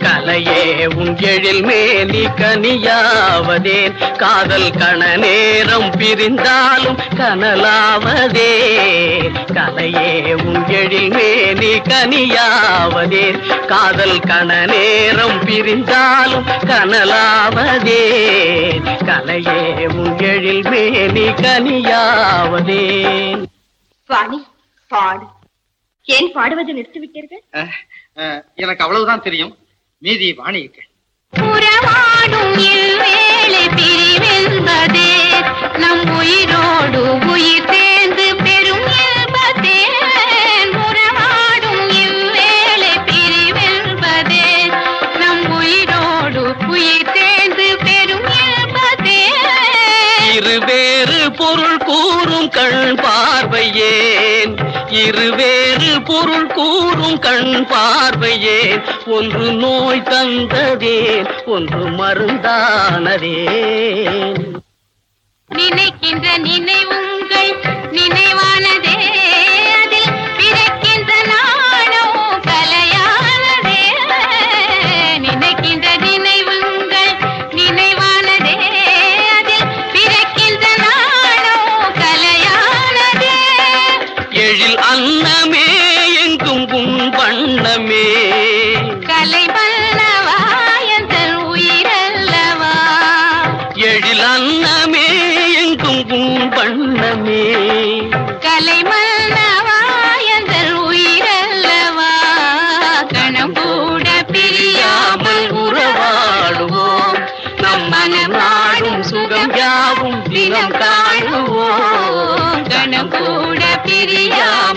கலையே உன் எழில் மேனி கனியாவதேன் காதல் கண நேரம் பிரிந்தாலும் கனலாவதே கலையே உன் எழில் மேனி கனியாவதேன் காதல் கண நேரம் பிரிந்தாலும் கனலாவதே கலையே உன் எழில் மேனி கனியாவதேன் வாணி பாடு ஏன் பாடுவதை நிறுத்திவிட்டீர்கள் எனக்கு அவ்வளவுதான் தெரியும் மீதி வாணிக்கு உறவாடும் இவ்வேளை பிரிவென்பதே நம் உயிரோடு உயிர் சேர்ந்து பெரும் இன்பதே உறவாடும் இவ்வேளை பிரிவென்பதே நம் உயிரோடு உயிர் சேர்ந்து பெரும் இன்பதே இருவேறு பொருள் கூறும் கண் பார்வையேன் இருவேறு பொருள் கூறும் கண் பார்வையேன் ஒன்று நோய் தந்ததேன் ஒன்று மருந்தானதேன் நினைக்கின்ற நினைவுங்கள் நினைவானதே அதில் பிறக்கின்ற நாளோ கலையானதே நினைக்கின்ற நினைவுங்கள் நினைவானதே அதில் பிறக்கின்ற நாளோ கலையானதே எழில் அன்னமே எங்கும் உன் வண்ணமே கலை வல்லவா எந்தன் உயிரல்லவா எழில் அன்னமே எங்கும் உன் வண்ணமே கலை மன்னவா எந்தன் உயிரல்லவா கணம் கூட பிரியாமல் உறவாடுவோம் நம் மனம் நாடும் சுகம் யாவும் தினம் காணுவோம் கணம் கூட பிரியாமல்